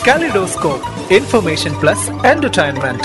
Kaleidoscope, information plus entertainment.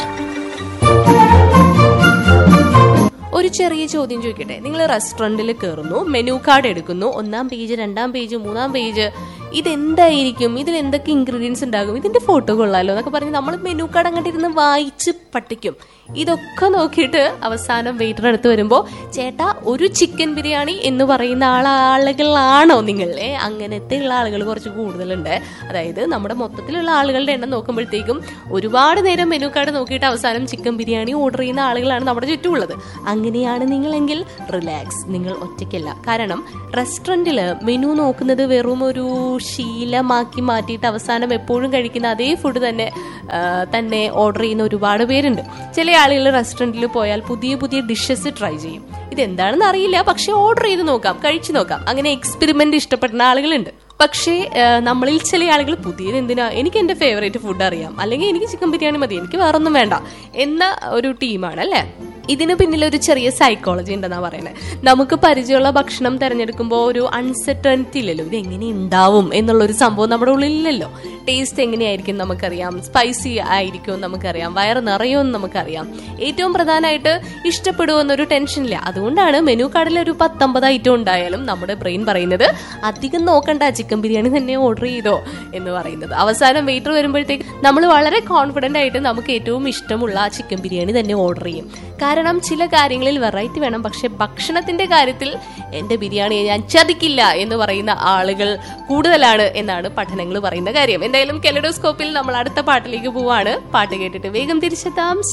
ഒരു ചെറിയ ചോദ്യം ചോദിക്കട്ടെ നിങ്ങൾ റെസ്റ്റോറന്റിൽ കയറുന്നു മെനു കാർഡ് എടുക്കുന്നു ഒന്നാം പേജ് രണ്ടാം പേജ് മൂന്നാം പേജ് ഇതെന്തായിരിക്കും ഇതിൽ എന്തൊക്കെ ഇൻഗ്രീഡിയൻസ് ഉണ്ടാകും ഇതിന്റെ ഫോട്ടോ കൊള്ളാലോ എന്നൊക്കെ പറഞ്ഞ് നമ്മൾ മെനു കാർഡ് അങ്ങോട്ട് ഇരുന്ന് വായിച്ച് പഠിക്കും ഇതൊക്കെ നോക്കിയിട്ട് അവസാനം വെയിറ്റർ അടുത്ത് വരുമ്പോൾ ചേട്ടാ ഒരു ചിക്കൻ ബിരിയാണി എന്ന് പറയുന്ന ആൾ ആളുകളാണോ നിങ്ങൾ ഏ അങ്ങനത്തെ ഉള്ള ആളുകൾ കുറച്ച് കൂടുതലുണ്ട് അതായത് നമ്മുടെ മൊത്തത്തിലുള്ള ആളുകളുടെ എണ്ണം നോക്കുമ്പോഴത്തേക്കും ഒരുപാട് നേരം മെനു കാർഡ് നോക്കിയിട്ട് അവസാനം ചിക്കൻ ബിരിയാണി ഓർഡർ ചെയ്യുന്ന ആളുകളാണ് നമ്മുടെ ചുറ്റുമുള്ളത് അങ്ങനെയാണ് നിങ്ങളെങ്കിൽ റിലാക്സ് നിങ്ങൾ ഒറ്റയ്ക്കല്ല കാരണം റെസ്റ്റോറൻറ്റിൽ മെനു നോക്കുന്നത് വെറും ഒരു ശീലമാക്കി മാറ്റിയിട്ട് അവസാനം എപ്പോഴും കഴിക്കുന്ന അതേ ഫുഡ് തന്നെ ആ, തന്നെ ഓർഡർ ചെയ്യുന്ന ഒരുപാട് പേരുണ്ട് ചില ആളുകൾ റെസ്റ്റോറൻറ്റിൽ പോയാൽ പുതിയ പുതിയ ഡിഷസ് ട്രൈ ചെയ്യും ഇതെന്താണെന്ന് അറിയില്ല പക്ഷെ ഓർഡർ ചെയ്ത് നോക്കാം കഴിച്ചു നോക്കാം അങ്ങനെ എക്സ്പെരിമെന്റ് ഇഷ്ടപ്പെടുന്ന ആളുകളുണ്ട് പക്ഷേ ആ, നമ്മളിൽ ചില ആളുകൾ പുതിയത് എന്തിനാ എനിക്ക് എന്റെ ഫേവറേറ്റ് ഫുഡ് അറിയാം അല്ലെങ്കിൽ എനിക്ക് ചിക്കൻ ബിരിയാണി മതി എനിക്ക് വേറൊന്നും വേണ്ട എന്ന ഒരു ടീമാണ് അല്ലേ ഇതിന് പിന്നിൽ ഒരു ചെറിയ സൈക്കോളജി ഉണ്ടെന്നാ പറയുന്നത് നമുക്ക് പരിചയമുള്ള ഭക്ഷണം തിരഞ്ഞെടുക്കുമ്പോൾ ഒരു അൺസെർട്ടനിറ്റി ഇല്ലല്ലോ ഇത് എങ്ങനെ ഉണ്ടാവും എന്നുള്ള ഒരു സംഭവം നമ്മുടെ ഉള്ളിലില്ലല്ലോ ടേസ്റ്റ് എങ്ങനെയായിരിക്കും നമുക്കറിയാം സ്പൈസി ആയിരിക്കും നമുക്കറിയാം വയറ് നിറയുമെന്ന് നമുക്കറിയാം ഏറ്റവും പ്രധാനമായിട്ട് ഇഷ്ടപ്പെടുമെന്നൊരു ടെൻഷനില്ല അതുകൊണ്ടാണ് മെനു കാർഡിൽ ഒരു പത്തൊമ്പത് ഐറ്റം ഉണ്ടായാലും നമ്മുടെ ബ്രെയിൻ പറയുന്നത് അധികം നോക്കണ്ട ചിക്കൻ ബിരിയാണി തന്നെ ഓർഡർ ചെയ്തോ എന്ന് പറയുന്നത് അവസാനം വെയിറ്റർ വരുമ്പോഴത്തേക്ക് നമ്മൾ വളരെ കോൺഫിഡന്റ് ആയിട്ട് നമുക്ക് ഏറ്റവും ഇഷ്ടമുള്ള ആ ചിക്കൻ ബിരിയാണി തന്നെ ഓർഡർ ചെയ്യും കാരണം ചില കാര്യങ്ങളിൽ വെറൈറ്റി വേണം പക്ഷെ ഭക്ഷണത്തിന്റെ കാര്യത്തിൽ എന്റെ ബിരിയാണിയെ ഞാൻ ചതിക്കില്ല എന്ന് പറയുന്ന ആളുകൾ കൂടുതലാണ് എന്നാണ് പഠനങ്ങൾ പറയുന്ന കാര്യം എന്തായാലും കെലഡോസ്കോപ്പിൽ നമ്മൾ അടുത്ത പാട്ടിലേക്ക് പോവാണ് പാട്ട് കേട്ടിട്ട് വേഗം തിരിച്ചെത്താം